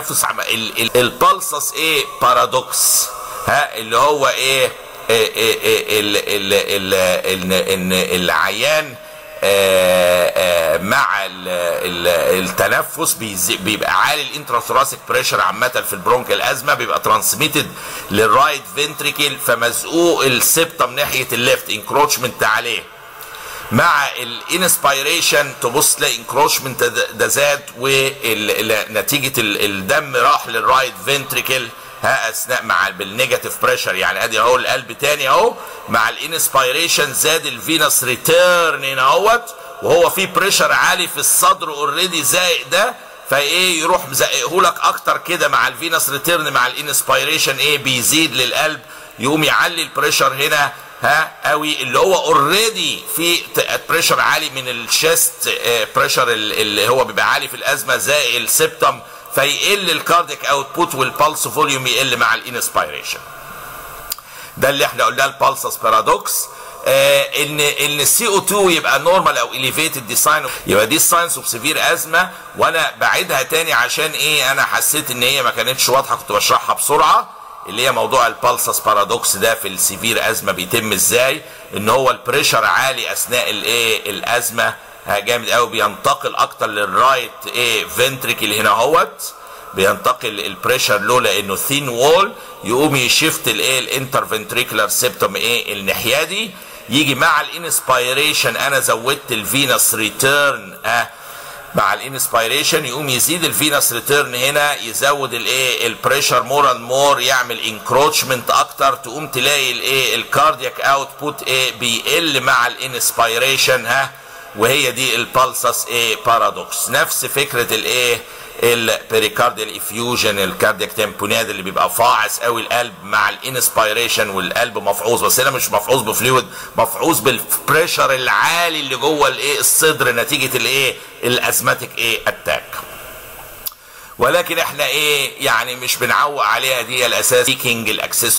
التنفس البلسس ايه بارادوكس ها اللي هو ايه ان العيان مع التنفس بيبقى عالي الانتراثوراسيك بريشر عامه في البرونكال ازمه بيبقى ترانسميتد للرايت فنتريكل فمزقوق السبتم ناحيه الليفت انكروتشمنت عليه مع الانسبيريشن تبص تلاقي انكروشمنت ده زاد ونتيجه الدم راح للرايت فنتريكل ها اثناء مع بالنيجاتيف بريشر يعني ادي اهو القلب تاني اهو مع الانسبيريشن زاد الفينس ريتيرن هنا اهوت وهو في بريشر عالي في الصدر اوريدي زائق ده فايه يروح مزققه لك اكتر كده مع الفينس ريتيرن مع الانسبيريشن ايه بيزيد للقلب يقوم يعلي البريشر هنا ها قوي اللي هو اوريدي في بريشر عالي من الشيست بريشر اللي هو بيبقى عالي في الازمه زائق السبتم فيقل الكارديك اوتبوت والبلس فوليوم يقل مع الانسبيريشن ده اللي احنا قلناه البلسس بارادوكس آه ان ان السي او 2 يبقى نورمال او اليفيتد دي ساين يبقى دي ساينس اوف سيفير ازمه وانا بعيدها تاني عشان ايه انا حسيت ان هي ما كانتش واضحه كنت بشرحها بسرعه اللي هي موضوع البلسس بارادوكس ده في السيفير ازمه بيتم ازاي ان هو البريشر عالي اثناء الايه الازمه جامد قوي بينتقل اكتر للرايت ايه فنتريكل هنا اهوت بينتقل البريشر له لانه ثين وول يقوم يشفت الايه الانتر فنتريكولار سيبتوم ايه الناحيه دي يجي مع الانسبيريشن انا زودت الفينس ريتيرن اه مع الانسبيريشن يقوم يزيد الفينس ريتيرن هنا يزود الايه البريشر مور اند مور يعمل انكروتشمنت اكتر تقوم تلاقي الايه الكاردياك اوتبوت ايه بيقل مع الانسبيريشن ها وهي دي البلسس ايه بارادوكس نفس فكره الايه البريكارديال افيوجن الكاردياك تمبوناد اللي بيبقى فاعس قوي القلب مع الانسبيريشن والقلب مفعوص بس هنا مش مفعوص بفلويد مفعوص بالبريشر العالي اللي جوه الايه الصدر نتيجه الايه الازماتيك ايه اتاك ولكن احنا ايه يعني مش بنعوق عليها دي الاساس سيكينج الاكسس